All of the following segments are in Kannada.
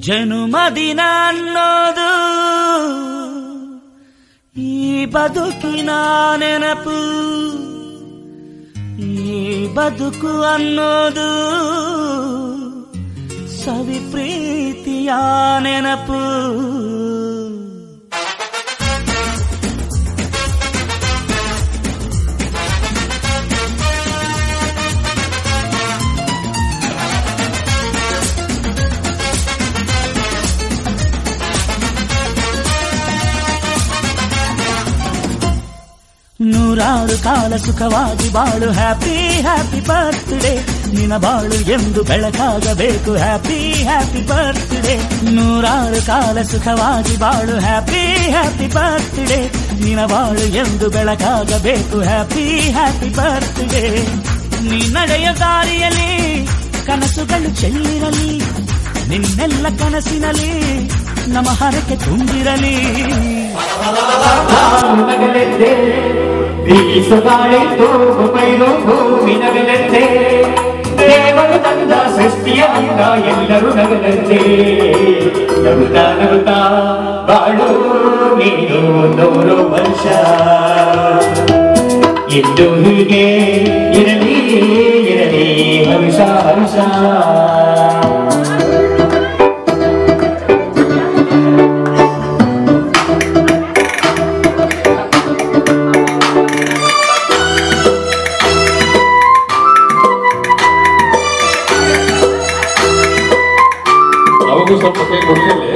ಜನುಮದಿನ ಅನ್ನೋದು ಈ ಬದುಕಿನ ನೆನಪು ಈ ಬದುಕು ಅನ್ನೋದು ಸವಿ ಪ್ರೀತಿಯ ನೆನಪು ನೂರಾರು ಕಾಲ ಸುಖವಾಗಿ ಬಾಳು ಹ್ಯಾಪಿ ಹ್ಯಾಪಿ ಬರ್ತ್ಡೇ ನಿನ ಬಾಳು ಎಂದು ಬೆಳಕಾಗಬೇಕು ಹ್ಯಾಪಿ ಹ್ಯಾಪಿ ಬರ್ತ್ಡೇ ನೂರಾರು ಕಾಲ ಸುಖವಾಗಿ ಬಾಳು ಹ್ಯಾಪಿ ಹ್ಯಾಪಿ ಬರ್ತ್ಡೇ ನಿನ ಬಾಳು ಎಂದು ಬೆಳಕಾಗಬೇಕು ಹ್ಯಾಪಿ ಹ್ಯಾಪಿ ಬರ್ತ್ಡೇ ನೀ ನಡೆಯ ದಾರಿಯಲ್ಲಿ ಕನಸುಗಳು ಚೆಲ್ಲಿರಲಿ ನಿನ್ನೆಲ್ಲ ಕನಸಿನಲ್ಲಿ ನಮ್ಮ ಹರಕೆ ತುಂಬಿರಲಿ ನಗಲೆದ್ದೆ ಬೀಸುಗಾಳಿ ತೂಗು ಪೈರು ಭೂಮಿ ನಗಲೆದ್ದೆ ದೇವರು ತಂದ ಸೃಷ್ಟಿಯ ಅಂದ ಎಲ್ಲರೂ ನಗಲೆದ್ದೆ ನಗುತ್ತಾ ನಗುತ್ತಾ ಬಾಳು ನೀನು ನೂರು ವರ್ಷ ಎಂದು ಹೀಗೆ ಇರಲಿ ಇರಲಿ ಹರುಷ ಹರುಷ ಅವಾಗೂ ಸ್ವಲ್ಪ ಕೈ ಕೊಡ್ತಿರ್ಲಿ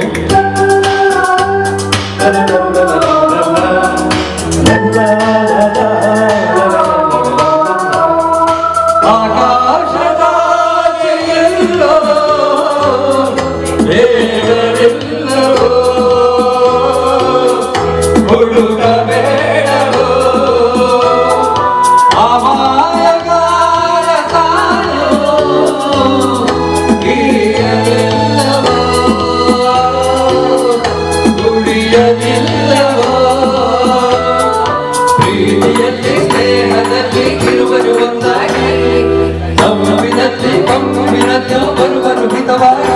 ಆಕಾಶದಾಚೆಯೆಲ್ಲೋ ದೇವರೆಲ್ಲವೋ ಹುಡುಕಬೇಡವೋ ಅಮಾಯಗಾರ ತಾನು ಹಿರಿಯರೆಲ್ಲವೋ ದುಡಿಯದಿಲ್ಲವೋ ಪ್ರೀತಿಯಲ್ಲಿ ಸ್ನೇಹದಲ್ಲಿ ಇರುವರು ಒಂದಾಗಿ ಸಂವಿನಲ್ಲಿ ಕಂಬಿನಲ್ಲಿ ಬರುವರು ಹಿತವಾಗಿ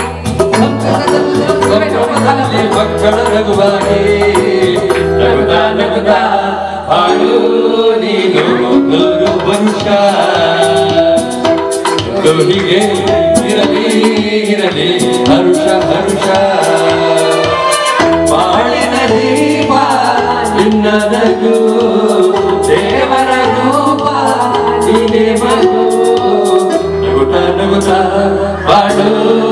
ಸಂಭ್ರಮದಲ್ಲಿ ಮಕ್ಕಳ ರಘುವಾಗಿ ನಗುತ್ತಾ ನಗುತ್ತಾ ಹಾಡು ನೀನು ನೂರು ವಂಶ ಹೀಗೆ ಇರಲಿ ಇರಲಿ ಹರುಷ ಹರುಷ ಬಾಳಿನ ದೀಪ ನಿನ್ನ ನಗು ದೇವರ ರೂಪ ನೀನೆ ಮಗು ನಗುತ್ತ ನಗುತ್ತ ಬಾಳು